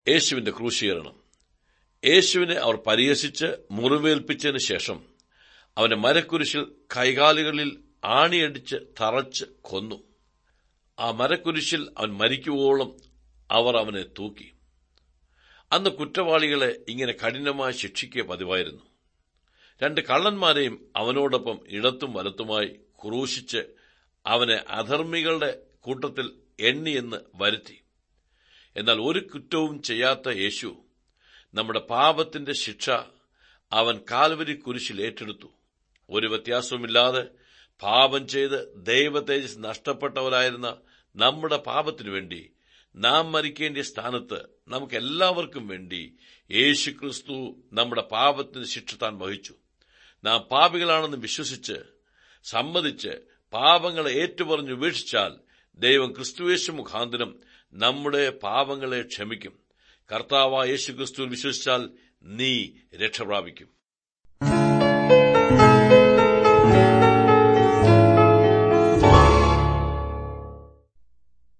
യേശുവിന്റെ ക്രൂശീകരണം യേശുവിനെ അവർ പരിഹസിച്ച് മുറിവേൽപ്പിച്ചതിന് ശേഷം അവനെ മരക്കുരിശിൽ കൈകാലുകളിൽ ആണിയടിച്ച് തറച്ച് കൊന്നു ആ മരക്കുരിശിൽ അവൻ മരിക്കുവോളം അവർ അവനെ തൂക്കി അന്ന് കുറ്റവാളികളെ ഇങ്ങനെ കഠിനമായി ശിക്ഷിക്കുക പതിവായിരുന്നു രണ്ട് കള്ളന്മാരെയും അവനോടൊപ്പം ഇടത്തും വലത്തുമായി ക്രൂശിച്ച് അവനെ അധർമ്മികളുടെ കൂട്ടത്തിൽ എണ്ണിയെന്ന് വരുത്തി എന്നാൽ ഒരു കുറ്റവും ചെയ്യാത്ത യേശു നമ്മുടെ പാപത്തിന്റെ ശിക്ഷ അവൻ കാൽവരി കുരിശിൽ ഏറ്റെടുത്തു ഒരു വ്യത്യാസവുമില്ലാതെ പാപം ചെയ്ത് ദൈവ തേജസ് നഷ്ടപ്പെട്ടവരായിരുന്ന നമ്മുടെ പാപത്തിനു വേണ്ടി നാം മരിക്കേണ്ട സ്ഥാനത്ത് നമുക്ക് എല്ലാവർക്കും വേണ്ടി യേശു ക്രിസ്തു നമ്മുടെ പാപത്തിന് ശിക്ഷ താൻ വഹിച്ചു നാം പാപികളാണെന്ന് വിശ്വസിച്ച് സമ്മതിച്ച് പാപങ്ങളെ ഏറ്റുപറഞ്ഞ് ഉപേക്ഷിച്ചാൽ ദൈവം ക്രിസ്തുവേശു മുഖാന്തരം നമ്മുടെ പാപങ്ങളെ ക്ഷമിക്കും കർത്താവായ യേശു ക്രിസ്തുവിൽ വിശ്വസിച്ചാൽ നീ രക്ഷ പ്രാപിക്കും